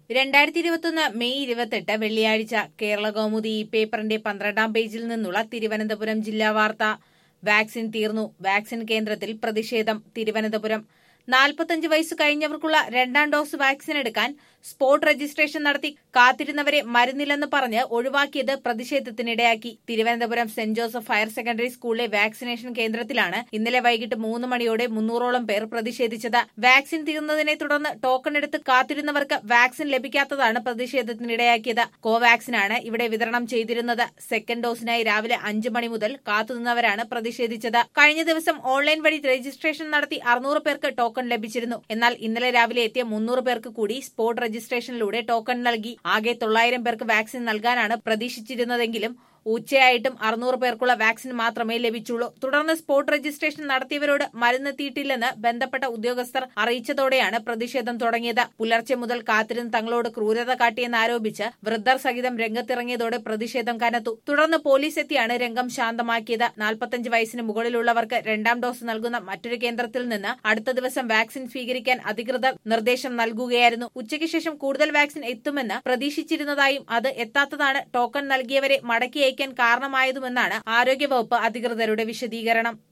രണ്ടായിരത്തി ഇരുപത്തൊന്ന് മെയ് ഇരുപത്തെട്ട് വെള്ളിയാഴ്ച കേരള കൗമുദി ഈ പേപ്പറിന്റെ പന്ത്രണ്ടാം പേജിൽ നിന്നുള്ള തിരുവനന്തപുരം ജില്ലാ വാർത്ത വാക്സിൻ തീർന്നു വാക്സിൻ കേന്ദ്രത്തിൽ പ്രതിഷേധം തിരുവനന്തപുരം നാൽപ്പത്തഞ്ച് വയസ്സ് കഴിഞ്ഞവർക്കുള്ള രണ്ടാം ഡോസ് വാക്സിൻ എടുക്കാൻ സ്പോട്ട് രജിസ്ട്രേഷൻ നടത്തി കാത്തിരുന്നവരെ മരുന്നില്ലെന്ന് പറഞ്ഞ് ഒഴിവാക്കിയത് പ്രതിഷേധത്തിനിടയാക്കി തിരുവനന്തപുരം സെന്റ് ജോസഫ് ഹയർ സെക്കൻഡറി സ്കൂളിലെ വാക്സിനേഷൻ കേന്ദ്രത്തിലാണ് ഇന്നലെ വൈകിട്ട് മൂന്ന് മണിയോടെ മുന്നൂറോളം പേർ പ്രതിഷേധിച്ചത് വാക്സിൻ തീർന്നതിനെ തുടർന്ന് ടോക്കൺ എടുത്ത് കാത്തിരുന്നവർക്ക് വാക്സിൻ ലഭിക്കാത്തതാണ് പ്രതിഷേധത്തിനിടയാക്കിയത് കോവാക്സിനാണ് ഇവിടെ വിതരണം ചെയ്തിരുന്നത് സെക്കൻഡ് ഡോസിനായി രാവിലെ അഞ്ച് മണി മുതൽ കാത്തുനിന്നവരാണ് പ്രതിഷേധിച്ചത് കഴിഞ്ഞ ദിവസം ഓൺലൈൻ വഴി രജിസ്ട്രേഷൻ നടത്തി അറുന്നൂറ് പേർക്ക് ടോക്കൺ ലഭിച്ചിരുന്നു എന്നാൽ ഇന്നലെ രാവിലെ എത്തിയ മുന്നൂറ് പേർക്ക് കൂടി സ്പോട്ട് രജിസ്ട്രേഷനിലൂടെ ടോക്കൺ നൽകി ആകെ തൊള്ളായിരം പേർക്ക് വാക്സിൻ നൽകാനാണ് പ്രതീക്ഷിച്ചിരുന്നതെങ്കിലും ഉച്ചയായിട്ടും അറുന്നൂറ് പേർക്കുള്ള വാക്സിൻ മാത്രമേ ലഭിച്ചുള്ളൂ തുടർന്ന് സ്പോട്ട് രജിസ്ട്രേഷൻ നടത്തിയവരോട് മരുന്നെത്തിയിട്ടില്ലെന്ന് ബന്ധപ്പെട്ട ഉദ്യോഗസ്ഥർ അറിയിച്ചതോടെയാണ് പ്രതിഷേധം തുടങ്ങിയത് പുലർച്ചെ മുതൽ കാത്തിരുന്ന് തങ്ങളോട് ക്രൂരത കാട്ടിയെന്നാരോപിച്ച് വൃദ്ധർ സഹിതം രംഗത്തിറങ്ങിയതോടെ പ്രതിഷേധം കനത്തു തുടർന്ന് പോലീസ് എത്തിയാണ് രംഗം ശാന്തമാക്കിയത് നാൽപ്പത്തഞ്ച് വയസ്സിന് മുകളിലുള്ളവർക്ക് രണ്ടാം ഡോസ് നൽകുന്ന മറ്റൊരു കേന്ദ്രത്തിൽ നിന്ന് അടുത്ത ദിവസം വാക്സിൻ സ്വീകരിക്കാൻ അധികൃതർ നിർദ്ദേശം നൽകുകയായിരുന്നു ഉച്ചയ്ക്ക് ശേഷം കൂടുതൽ വാക്സിൻ എത്തുമെന്ന് പ്രതീക്ഷിച്ചിരുന്നതായും അത് എത്താത്തതാണ് ടോക്കൺ നൽകിയവരെ മടക്കി അയക്കാൻ കാരണമായതുമെന്നാണ് ആരോഗ്യവകുപ്പ് അധികൃതരുടെ വിശദീകരണം